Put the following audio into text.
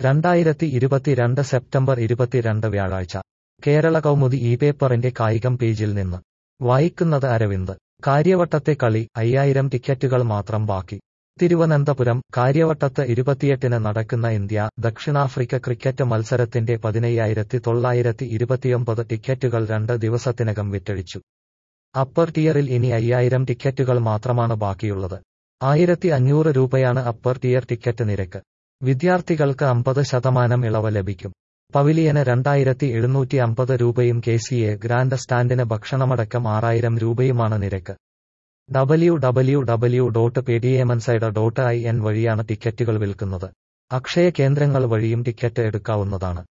രണ്ടായിരത്തി ഇരുപത്തിരണ്ട് സെപ്റ്റംബർ ഇരുപത്തിരണ്ട് വ്യാഴാഴ്ച കേരള കൗമുദി ഈ പേപ്പറിന്റെ കായികം പേജിൽ നിന്ന് വായിക്കുന്നത് അരവിന്ദ് കാര്യവട്ടത്തെ കളി അയ്യായിരം ടിക്കറ്റുകൾ മാത്രം ബാക്കി തിരുവനന്തപുരം കാര്യവട്ടത്ത് ഇരുപത്തിയെട്ടിന് നടക്കുന്ന ഇന്ത്യ ദക്ഷിണാഫ്രിക്ക ക്രിക്കറ്റ് മത്സരത്തിന്റെ പതിനയ്യായിരത്തി തൊള്ളായിരത്തി ഇരുപത്തിയൊമ്പത് ടിക്കറ്റുകൾ രണ്ട് ദിവസത്തിനകം വിറ്റഴിച്ചു അപ്പർ ടിയറിൽ ഇനി അയ്യായിരം ടിക്കറ്റുകൾ മാത്രമാണ് ബാക്കിയുള്ളത് ആയിരത്തി അഞ്ഞൂറ് രൂപയാണ് അപ്പർ ടിയർ ടിക്കറ്റ് നിരക്ക് വിദ്യാർത്ഥികൾക്ക് അമ്പത് ശതമാനം ഇളവ് ലഭിക്കും പവിലിയന് രണ്ടായിരത്തി എഴുന്നൂറ്റി അമ്പത് രൂപയും കെ സി എ ഗ്രാൻഡ് സ്റ്റാൻഡിന് ഭക്ഷണമടക്കം ആറായിരം രൂപയുമാണ് നിരക്ക് W W W dot Paytm inside dot I N വഴിയാണ് ടിക്കറ്റുകൾ വിൽക്കുന്നത് അക്ഷയ കേന്ദ്രങ്ങൾ വഴിയും ടിക്കറ്റ് എടുക്കാവുന്നതാണ്